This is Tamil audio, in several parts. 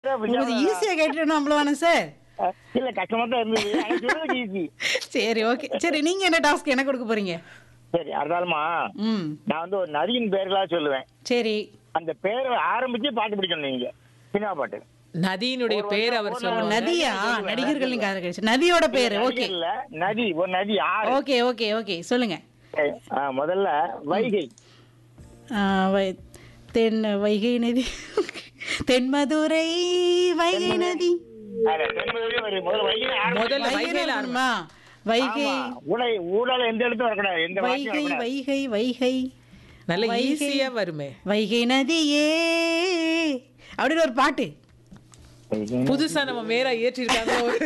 தான் அப்படி கொஞ்சம் ஞாபகம். ஈஸியா கேட்டுட்டோம் அவ்வளவானே சார் அஹ், இல்ல கஷ்டமா தான் இருந்தது ஆனா சொல்றது ஈஸி சரி ஓகே சரி நீங்க என்ன டாஸ்க் என்ன கொடுக்க போறீங்க சரி அடுத்தாலுமா ம் நான் வந்து ஒரு நதியின் பேர்களா சொல்லுவேன் சரி அந்த பேரை ஆரம்பிச்சு பாட்டு பிடிக்கணும் நீங்க சினிமா பாட்டு நதியினுடைய பேர் அவர் சொல்லுவாங்க நதியா நடிகர்கள் நீங்க அதை கிடைச்சு நதியோட பேரு ஓகே இல்ல நதி ஒரு நதி ஆறு ஓகே ஓகே ஓகே சொல்லுங்க சரி, ஆ, முதல்ல வைகை ஆ, வை- தென் வைகை நதி தென்மதுரை வைகை நதி அத தென்மதுரையில ஒரு முதல்ல வைகை ஆரம்பி- முதல்ல வைகை வைகையில ஆரம்பமா? வைகை ஆமா. உடை ஊடால எந்த இடத்துல வரக்கூடாது எந்த வாக்கியம் வைகை வரக்கூடாது வைகை வைகை நல்ல வைகை. ஈஸியா வருமே வைகை நதியே அப்படின்னு ஒரு பாட்டு வைகை. புதுசா நம்ம மேல ஏற்றிருக்காங்க ஒரு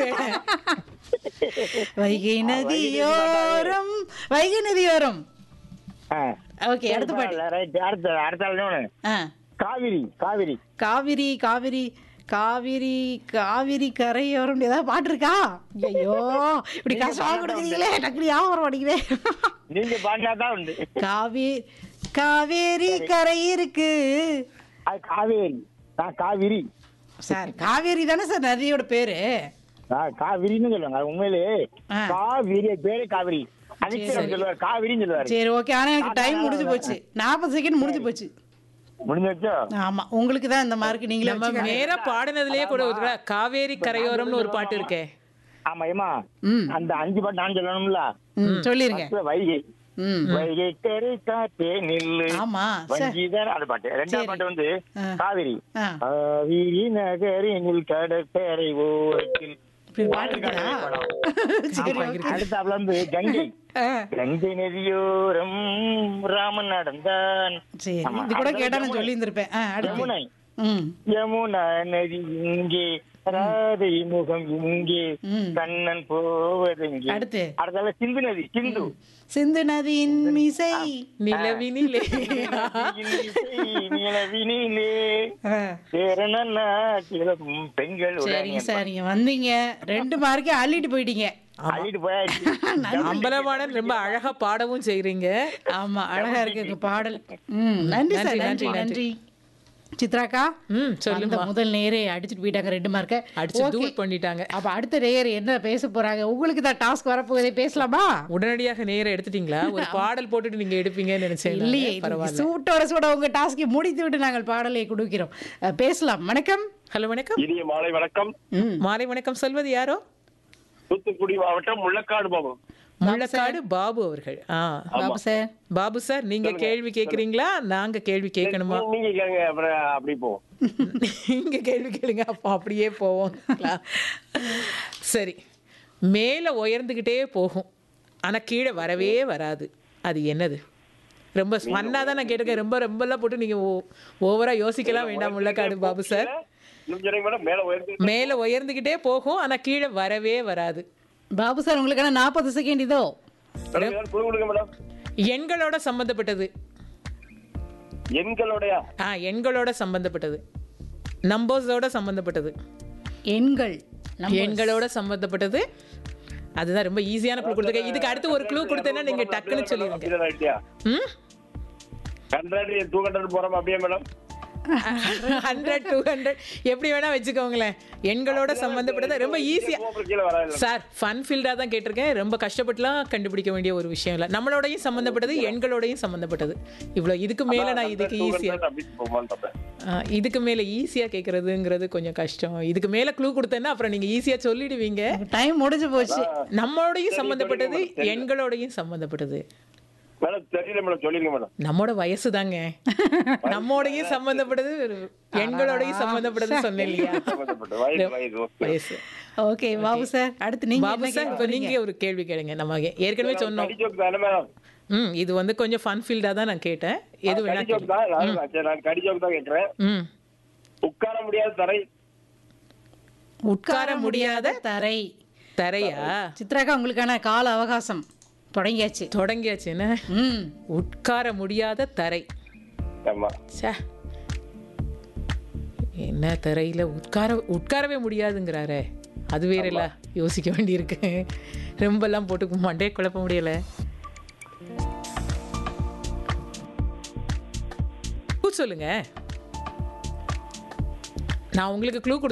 வைகை நதியோரம் வைகை நதியோரம் ஆ. ஓகே அடுத்த பாட்டு இல்ல, right. அடுத்த அடுத்த ஆள் இன்னொன்னு. ஆ காவிரி காவிரி காவிரி காவிரி காவிரி காவிரி கரையோரம் ஏதாவது பாட்டு இருக்கா ஐயோ இப்படி கஷ்டமா கொடுக்குறீங்களே டக்குனு ஞாபகம் வர மாட்டேங்குதே நீங்க பாடினா தான் உண்டு காவி காவேரி கரை இருக்கு அது காவேரி நான் காவிரி சார் காவேரி தானே சார் நதியோட பேரு ஆ, காவிரின்னு சொல்லுவாங்க அது உண்மையிலே ஆ. காவிரி பேரு காவிரி அதிர்ஷ்டம் சொல்லுவார் காவிரின்னு சொல்லுவாரு சரி ஓகே ஆனா எனக்கு டைம் முடிஞ்சு போச்சு நாற்பது செகண்ட் முடிஞ்சு போச்சு முடிஞ்சாச்சோ ஆமா உங்களுக்கு தான் இந்த மார்க் நீங்களே நம்ம வச்சுக்கோங்க. நேரா பாடினதுலயே கூட ஒரு தடவை காவேரி கரையோரம்னு ஒரு பாட்டு இருக்கே ஆமா ஏமா ம் அந்த அஞ்சு பாட்டு நான் சொல்லணும்ல ம் சொல்லிருங்க First வைகை ம் வைகை கரை காத்தே நில்லு ஆமா சார் வஞ்சிதர் அந்த பாட்டு ரெண்டாவது சரி. பாட்டு வந்து ஆ. காவிரி ஆ காவிரி நகரினில் கடற்கரை ஓரத்தில் இப்படி பாட்டு இருக்குதா சரி ஆமா, okay. அடுத்தாப்புல வந்து கங்கை ஆ, கங்கை நதியோரம் ராமன் நடந்தான் சரி ஆமா, இது கூட அடுத்தது கேட்டா நான் யமுனை. சொல்லியிருந்திருப்பேன் ஆ அடுத்து யமுனை ம் யமுனா நதி இங்கே ராதை முகம் இங்கே ம். கண்ணன் போவதெங்கே அடுத்து அடுத்தால சிந்து நதி சிந்து சிந்து நதியின் மிசை நிலவினிலே நிலவினிலே ஆ, சேரண நாட்டிலும் பெண்கள் சரிங்க சார் நீங்க வந்தீங்க ரெண்டு மார்க்கே அள்ளிட்டு போயிட்டீங்க அள்ளிட்டு போயாச்சு அம்பலவாணன் ரொம்ப அழகா பாடவும் செய்றீங்க ஆமா அழகா இருக்கு உங்க பாடல் ம் நன்றி சார் நன்றி நன்றி சித்ராக்கா ம் அந்த சொல்லுங்க முதல் நேரே அடிச்சிட்டு போயிட்டாங்க ரெண்டு மார்க்க அடிச்சு தூள் பண்ணிட்டாங்க அப்ப அடுத்த நேயர் என்ன பேச போறாங்க உங்களுக்கு தான் டாஸ்க் வரப்போகுதே பேசலாமா உடனடியாக நேரம் எடுத்துட்டீங்களா ஒரு பாடல் போட்டுட்டு நீங்க எடுப்பீங்கன்னு நினைச்சேன் நானு. இல்லையே பரவாயில்ல சூட்டோட சூட உங்க டாஸ்கை முடித்து விட்டு நாங்கள் பாடலை கொடுக்கிறோம் அஹ், பேசலாம் வணக்கம் ஹலோ வணக்கம் இனிய மாலை வணக்கம் ம் மாலை வணக்கம் சொல்வது யாரோ தூத்துக்குடி மாவட்டம் முள்ளக்காடு பாபு முள்ளக்காடு பாபு அவர்கள் ஆ பாபு சார் பாபு சார் நீங்க கேள்வி கேக்குறீங்களா நாங்க கேள்வி கேட்கணுமா நீங்க கேளுங்க அப்புறம் அப்படி போவோம் நீங்க கேள்வி கேளுங்க அப்போ அப்படியே போவோம் சரி மேலே உயர்ந்துக்கிட்டே போகும் ஆனா கீழே வரவே வராது அது என்னது ரொம்ப ஃபன்னாக தான் நான் கேட்டிருக்கேன் ரொம்ப ரொம்பலாம் போட்டு நீங்க ஓவரா யோசிக்கலாம் வேண்டாம் முள்ளக்காடு பாபு சார் இன்னும் சொல்லுங்க மேடம் மேல உயர்ந்து மேலே உயர்ந்துக்கிட்டே போகும் ஆனா கீழே வரவே வராது பாபு சார் உங்களுக்கான நாற்பது செகண்ட் இதோ மேடம், ஏதாவது புது கொடுங்க மேடம் எண்களோட சம்பந்தப்பட்டது எண்களுடைய ஆ எண்களோட சம்பந்தப்பட்டது நம்பர்ஸோட சம்பந்தப்பட்டது எண்கள் நம்ம எண்களோட சம்பந்தப்பட்டது அதுதான் ரொம்ப ஈஸியான க்ளூ கொடுத்துருக்கேன் இதுக்கு அடுத்து ஒரு க்ளூ கொடுத்தேன்னா நீங்க டக்குன்னு சொல்லிடுங்க அப்படிதான் ஐடியா ம் ஹண்ட்ரட் டூ ஹண்ட்ரட் போறோம் அப்படியே மேடம் ஹண்ட்ரட் டூ ஹண்ட்ரட் எப்படி வேணா வச்சுக்கோங்களேன் எண்களோட சம்பந்தப்பட்டது ரொம்ப ஈஸியா அப்புறம் கீழே வராது சார் ஃபன் ஃபீல்டாக தான் கேட்டிருக்கேன் ரொம்ப கஷ்டப்பட்டுலாம் கண்டுபிடிக்க வேண்டிய ஒரு விஷயம் இல்லை நம்மளோடையும் சம்மந்தப்பட்டது எண்களோடையும் சம்மந்தப்பட்டது இவ்வளோ இதுக்கு மேலே நான் இதுக்கு ஈஸியாக அப்படி போமான்னு பார்த்தேன் இதுக்கு மேலே ஈஸியாக கேட்குறதுங்கிறது கொஞ்சம் கஷ்டம் இதுக்கு மேலே க்ளூ கொடுத்தேன்னா அப்புறம் நீங்கள் ஈஸியாக சொல்லிடுவீங்க டைம் முடிஞ்சு போச்சு நம்மளோடையும் சம்மந்தப்பட்டது எண்களோடையும் சம்மந்தப்பட்டது மேடம் தெரியல மேடம் சொல்லிருங்க மேடம் நம்மோட வயசு தாங்க நம்மோடையும் சம்மந்தப்பட்டது எண்களோடையும் சம்மந்தப்பட்டது சொன்னேன் இல்லையா சம்பந்தப்பட்ட வயது வயது ஓகே வயசு ஓகே பாபு சார் அடுத்து நீங்க பாபு என்ன சார் இப்போ நீங்க ஒரு கேள்வி கேளுங்க நம்ம ஏற்கனவே சொன்னோம் கடி ஜோக் தானே மேடம் ம் இது வந்து கொஞ்சம் ஃபன் ஃபீல்டாக தான் நான் கேட்டேன் எது வேணா கடி ஜோக் கேளு. தான் நான் சரி, நான் கடி ஜோக் தான் கேட்கிறேன் ம் உட்கார முடியாத தரை உட்கார முடியாத தரை தரையா சித்ராக்கா உங்களுக்கான கால அவகாசம் தொடங்கியாச்சு தொடங்கியாச்சு என்ன ம் உட்கார முடியாத தரை ஆமா ச்சே என்ன தரையில உட்கார உட்காரவே முடியாதுங்கிறாரே அது வேற இல்ல யோசிக்க வேண்டியிருக்கு ரொம்பலாம் போட்டு மண்டே குழப்ப முடியல clue சொல்லுங்க நான் உங்களுக்கு க்ளூ